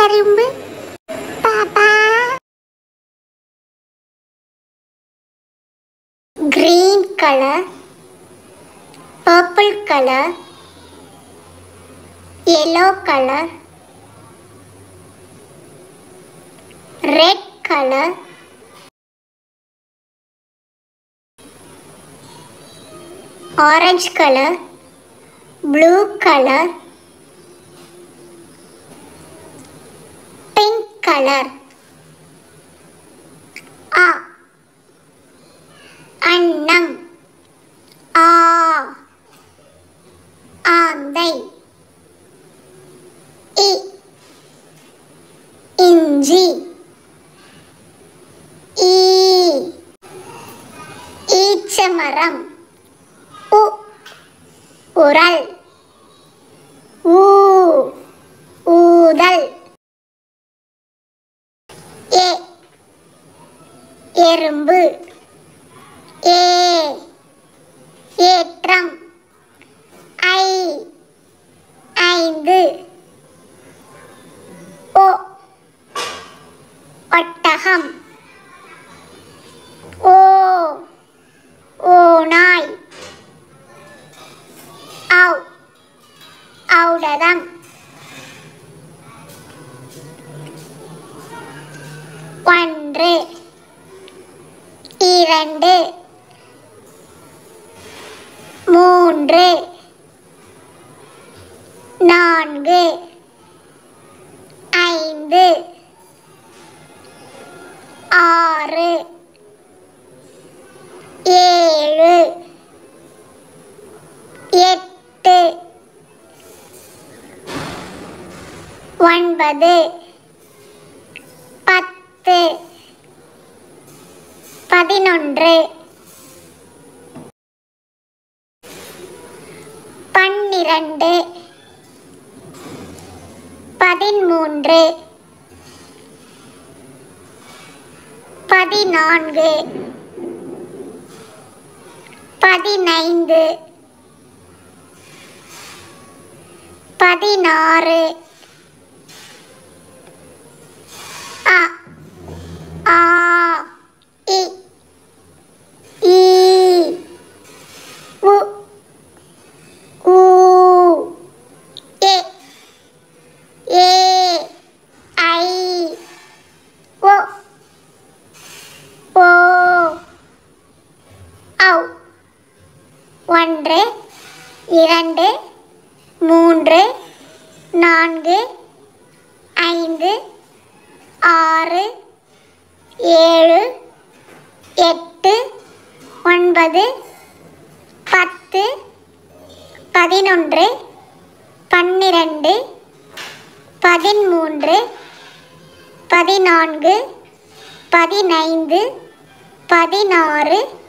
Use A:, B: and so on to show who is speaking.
A: கரும்பு பாப்பா green color purple color yellow color red color orange color blue color pink color ஆ அன்னம் ஆ ஆந்தை இ இஞ்சி ஈ ஈச்சமரம் உ உரல் ஊ ஊதல் ஏ எறும்பு ஏ ஏற்றம் ஐ ஐந்து ஓ ஒட்டகம் ஓ ஓநாய் ஔ ஔடதம் ஒன்று இரண்டு மூன்று நான்கு ஐந்து ஆறு ஏழு எட்டு ஒன்பது பத்து பதினொன்று பன்னிரண்டு பதிமூன்று பதினான்கு பதினைந்து பதினாறு அ ஆ இ ஈ உ ஊ ஏ ஏ ஐ ஓ ஓ ஔ ஒன்று இரண்டு மூன்று நான்கு ஐந்து ஆறு ஏழு எட்டு ஒன்பது பத்து பதினொன்று பன்னிரண்டு பதிமூன்று பதினான்கு பதினைந்து பதினாறு